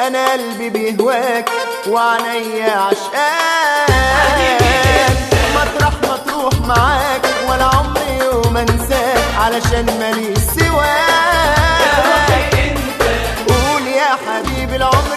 انا قلبي بيهواك وعينيا عشقاك مطرح ما تروح معاك ولا عمري يوم انساك علشان ماليش سواك قول يا حبيبي العمر